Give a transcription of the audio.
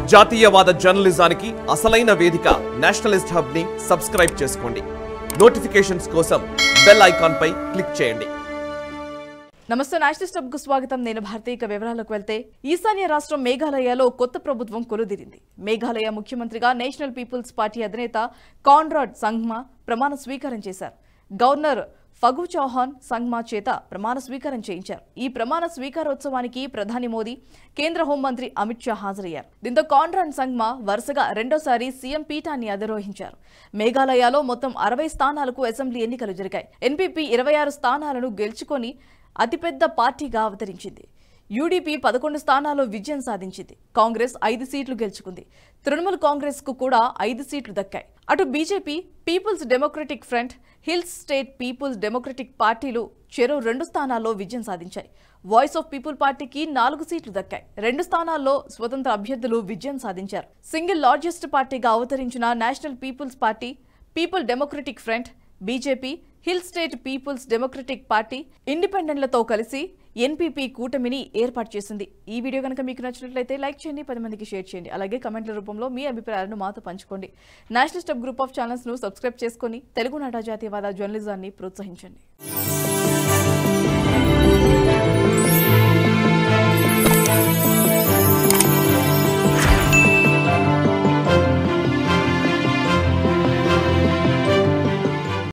జాతీయవాద జర్నలిజానికి అసలైన వేదిక నేషనలిస్ట్ హబ్ ని సబ్స్క్రైబ్ చేసుకోండి నోటిఫికేషన్స్ కోసం బెల్ ఐకాన్ పై క్లిక్ చేయండి నమస్తే నేషనల్ స్టబ్ కు స్వాగతం నేను భారతి ఇక వివరాలకు వెళ్తే ఈశాన్య రాష్ట్రం మేఘాలయలో కొత్త ప్రభుత్వం కొలుదిరింది మేఘాలయ ముఖ్యమంత్రిగా నేషనల్ పీపుల్స్ పార్టీ అధినేత కాన్రాడ్ సంగ్మా ప్రమాణ స్వీకారం చేశారు గవర్నర్ ఫగు చౌహాన్ సంగ్మా చేత ప్రమాణ స్వీకారం చేయించారు ఈ ప్రమాణ స్వీకారోత్సవానికి ప్రధాని మోదీ కేంద్ర హోంమంత్రి అమిత్ షా హాజరయ్యారు దీంతో కాన్రాడ్ సంగ్మా వరుసగా రెండోసారి సీఎం పీఠాన్ని అధిరోహించారు మేఘాలయలో మొత్తం అరవై స్థానాలకు అసెంబ్లీ ఎన్నికలు జరిగాయి ఎన్పీపీ ఇరవై ఆరు స్థానాలను గెలుచుకొని అతిపెద్ద పార్టీగా అవతరించింది యూడీపీ పదకొండు స్థానాల్లో విజయం సాధించింది కాంగ్రెస్ ఐదు సీట్లు గెలుచుకుంది తృణమూల్ కాంగ్రెస్ కు కూడా ఐదు సీట్లు దక్కాయి అటు BJP People's Democratic Front Hills State People's Democratic పార్టీలు చెరో రెండు స్థానాల్లో విజయం సాధించాయి వాయిస్ ఆఫ్ పీపుల్ పార్టీకి నాలుగు సీట్లు దక్కాయి రెండు స్థానాల్లో స్వతంత్ర అభ్యర్థులు విజయం సాధించారు సింగిల్ లార్జెస్ట్ పార్టీగా అవతరించిన National People's Party People Democratic Front BJP Hill State People's Democratic Party ఇండిపెండెంట్లతో కలిసి ఎన్పీపీ కూటమిని ఏర్పాటు చేసింది ఈ వీడియో కనుక మీకు నచ్చినట్లయితే లైక్ చేయండి పది మందికి షేర్ చేయండి అలాగే కమెంట్ల రూపంలో మీ అభిప్రాయాలను మాతో పంచుకోండి national step group of channels ను సబ్స్క్రైబ్ చేసుకొని తెలుగు నాట జాతీయవాద జర్నలిజాన్ని ప్రోత్సహించండి